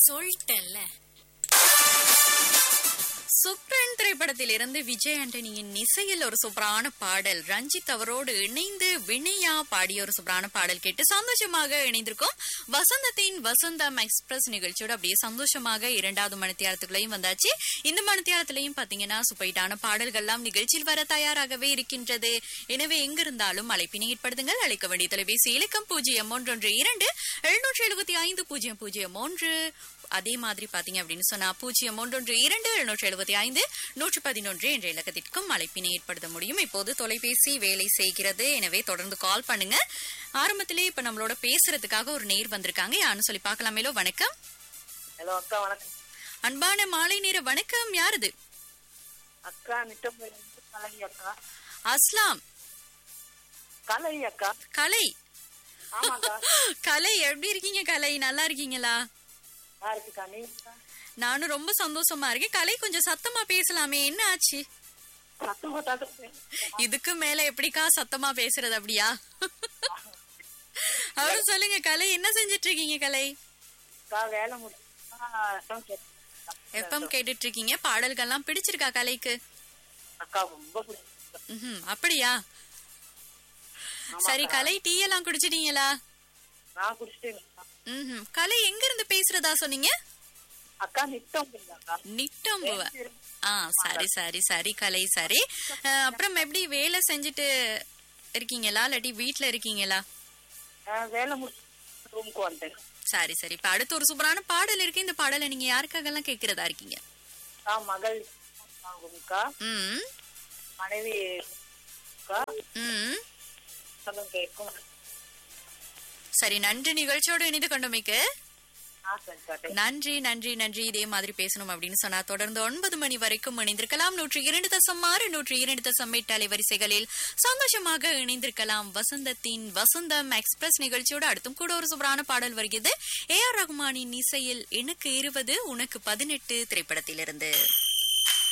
சொல்லிட்டேன்ல சுப்ரன் திரைப்படத்திலிருந்து விஜய் ஆண்டனியின் இசையில் ஒரு சூப்பரான பாடல் ரஞ்சித் அவரோடு இணைந்து வினயா பாடிய ஒரு சூப்பரான பாடல் கேட்டு சந்தோஷமாக இணைந்திருக்கோம் வசந்தத்தின் வசந்தம் எக்ஸ்பிரஸ் நிகழ்ச்சியோட அப்படியே சந்தோஷமாக இரண்டாவது மணித்தியாரத்துக்குள்ளேயும் வந்தாச்சு இந்த மணித்தியாரத்திலையும் பாத்தீங்கன்னா சுப்பைட்டான பாடல்கள்லாம் நிகழ்ச்சியில் வர தயாராகவே இருக்கின்றது எனவே எங்கிருந்தாலும் அழைப்பினை ஏற்படுத்துங்கள் அழைக்க வேண்டிய தொலைபேசி இலக்கம் பூஜ்ஜியம் ஒன்றொன்று இரண்டு எழுநூற்றி எழுபத்தி ஐந்து பூஜ்ஜியம் பூஜ்ஜியம் ஒன்று அதே மாதிரி பாத்தீங்க அப்படின்னு சொன்னா பூஜ்ஜியம் ஒன்றொன்று இரண்டு எழுநூற்றி எழுபத்தி ஐந்து நூற்று பதினொன்று என்ற இலக்கத்திற்கும் அழைப்பினை ஏற்படுத்த முடியும் இப்போது தொலைபேசி வேலை செய்கிறது எனவே தொடர்ந்து கால் பண்ணுங்க ஆரம்பத்திலே இப்ப நம்மளோட பேசுறதுக்காக ஒரு நேர் வந்திருக்காங்க யாருன்னு சொல்லி பார்க்கலாமேலோ வணக்கம் ஹலோ அக்கா வணக்கம் அன்பான மாலை நேர வணக்கம் யாருது அக்கா நிட்டம்பள்ளி கலை அக்கா அஸ்லாம் கலை அக்கா கலை ஆமாக்கா கலை எப்படி இருக்கீங்க கலை நல்லா இருக்கீங்களா நல்லா இருக்குக்கா நீங்க நானும் ரொம்ப சந்தோஷமா இருக்கேன் கலை கொஞ்சம் சத்தமா பேசலாமே என்ன ஆச்சு சத்தமா தாக்க இதுக்கு மேல எப்படிக்கா சத்தமா பேசுறது அப்படியா அவரும் சொல்லுங்க கலை என்ன செஞ்சிட்டு இருக்கீங்க கலை அக்கா வேலை முடிச்சு எஃப்எம் கேட்டுட்டு இருக்கீங்க பாடல்கள்லாம் பிடிச்சிருக்கா கலைக்கு அக்கா ரொம்ப பிடிக்கும் ம்ஹும், அப்படியா சரி கலை டீ எல்லாம் குடிச்சிட்டீங்களா நான் குடிச்சிட்டேன் அக்கா. ம்ஹும். கலை எங்க இருந்து பேசுறதா சொன்னீங்க அக்கா நிட்டம்பள்ளி அக்கா நிட்டம்புவ ஆ சரி சரி சரி கலை சரி அஹ், அப்புறம் எப்படி வேலை செஞ்சுட்டு இருக்கீங்களா இல்லாட்டி வீட்ல இருக்கீங்களா நான் வேலை முடிச்சு ரூமுக்கு வந்துட்டேன் சரி சரி இப்ப அடுத்து ஒரு சூப்பரான பாடல் இருக்கு இந்த பாடலை நீங்க யாருக்காகலாம் கேக்குறதா இருக்கீங்க நான் மகள் வாங்கும்க்கா ம் மனைவி அக்கா ம் சொல்லுங்க கேட்கும் சரி நன்றி நிகழ்ச்சியோடு இணைந்து கொண்டமைக்கு ஆ சரிக்கா நன்றி நன்றி நன்றி இதே மாதிரி பேசணும் அப்படின்னு சொன்னா தொடர்ந்து ஒன்பது மணி வரைக்கும் இணைந்திருக்கலாம் நூற்றி இரண்டு தசம் ஆறு நூற்றி இரண்டு தசம் எட்டு அலைவரிசைகளில் சந்தோஷமாக இணைந்திருக்கலாம் வசந்தத்தின் வசந்தம் எக்ஸ்பிரஸ் நிகழ்ச்சியோடு அடுத்தும் கூட ஒரு சூப்பரான பாடல் வருகிறது ஏ ஆர் ரகுமானின் இசையில் எனக்கு இருபது உனக்கு பதினெட்டு திரைப்படத்திலிருந்து